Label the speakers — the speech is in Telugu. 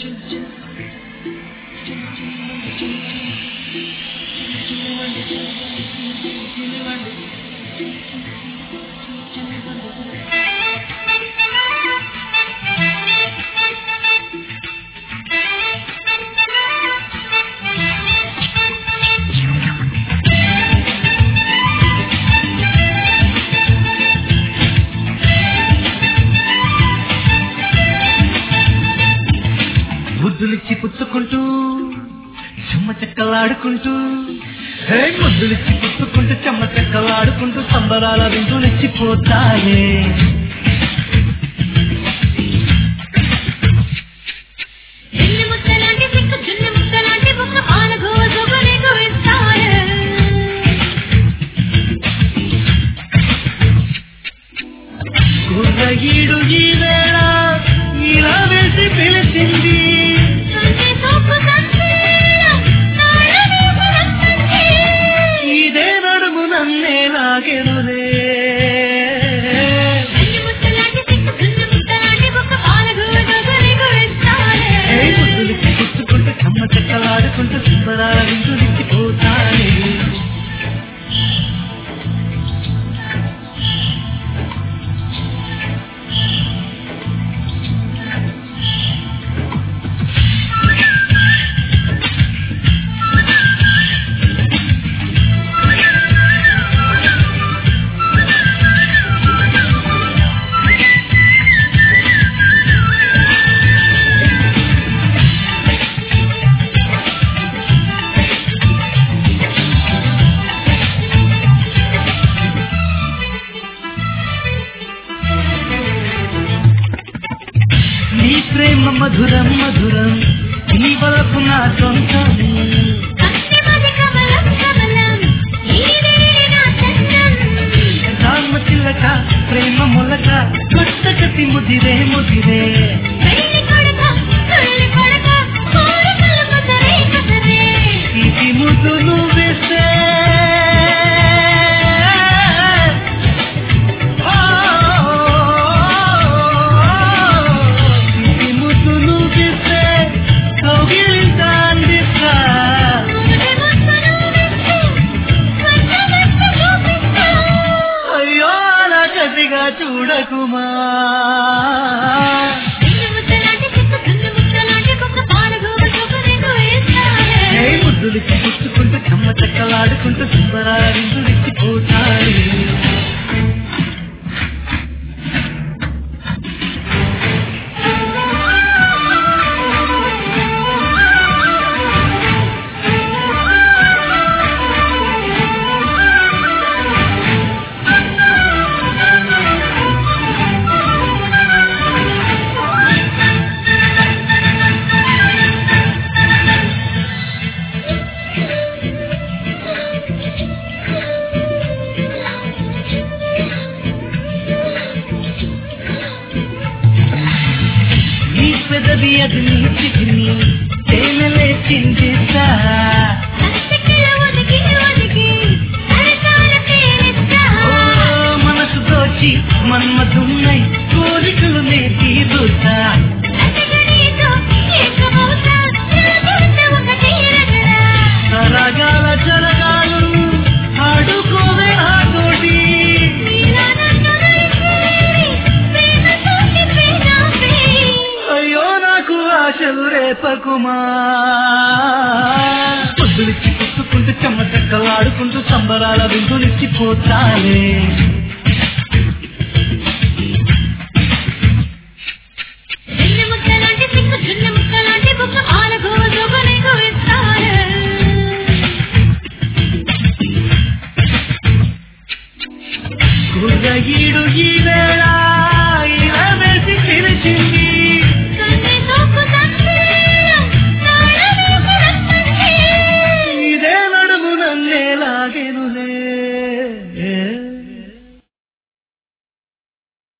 Speaker 1: ముద్దులిచ్చి పుచ్చుకుంటూ చెమ్మ చెక్కలాడుకుంటూ హే ముద్దులిచ్చి పుచ్చుకుంటూ చెమ్మ చెక్కలాడుకుంటూ సంబరాల విందులిచ్చి పోతాయే
Speaker 2: జున్ను ముద్దలాంటి సిక్కు జున్ను ముద్దలాంటి బుక్క పాల గోజుకు నీకు ఇస్తాను
Speaker 1: కుర్రగీడు ఈ వేళ ఇలా వేసి పిలిచింది
Speaker 2: చుంటి సోపు సంచీలం నాయ నీకు రక్తండి
Speaker 1: ఇదే నడుము నన్నే నాగెనులే
Speaker 2: జున్ను ముద్దలాంటి సిక్కు జున్ను ముద్దలాంటి బుక్క పాల గోజుకు నీకు
Speaker 1: హే
Speaker 2: ఇస్తాను
Speaker 1: ముద్దులిచ్చి పుచ్చుకుంటూ చెమ్మ చెక్కలాడుకుంటూ సంబరాల విందులిచ్చి పోతాయే నీ ప్రేమ మధురం మధురం నీ వలపు నా సొంతం
Speaker 2: కష్టమది కమలం కమలం ఈడే నా చందం
Speaker 1: రామ చిల్లక ప్రేమ మొలక కొట్టకటి ముదిరే ముదిరే
Speaker 2: పెళ్లి కొడక పెళ్లి కొడక కోరికల ముద్దరే కసరే
Speaker 1: ఇది ముద్దు నువ్వేస్తే ఇది ముద్దు నువ్వేస్తే కౌగిలింత అందిస్తా
Speaker 2: ముడి ముద్దను విస్తూ స్వర్గమెత్త చూపిస్తా
Speaker 1: అయ్యో అలా కసిగా చూడకుమా
Speaker 2: జున్ను ముద్దలాంటి సిక్కు జున్ను ముద్దలాంటి బుక్క పాల గోజుకు నీకు ఇస్తాను
Speaker 1: ఏ ముద్దులకి పుచ్చుకుంటూ చెమ్మ చెక్కలాడుకుంటూ సుందరారిందులిచ్చి పోతాయి నీ పెదవి అది నీ చిటిని తేనెలే చిందిస్తా
Speaker 2: కష్టకిల ఒదిగి ఒదిగి సరసాల పేరిస్తా
Speaker 1: ఓ మనసు దోచి మన్మధున్నై కోరికలు నే తీరుతా
Speaker 2: అతగనీతో ఏకమవుతా నిలబడితే ఒకటే రగడా
Speaker 1: సరగాల జరగాలు ఆడుకోవే ఆ తోటి
Speaker 2: నీలా నన్ను నడిచేది ప్రేమతోటి ప్రేమాపే
Speaker 1: అయ్యో నాకు ఆశలు రేపకుమా పొద్దులిచ్చి పుచ్చుకుంటూ చెమ్మ చెక్కలాడుకుంటూ సంబరాల విందులిచ్చి పోతాలే
Speaker 2: జున్ను ముక్కలాంటి సిక్కు జున్ను ముక్కలాంటి బుక్క పాల గోజుకు నీకు ఇస్తాను
Speaker 1: కుర్రగీడు ఈ వేళ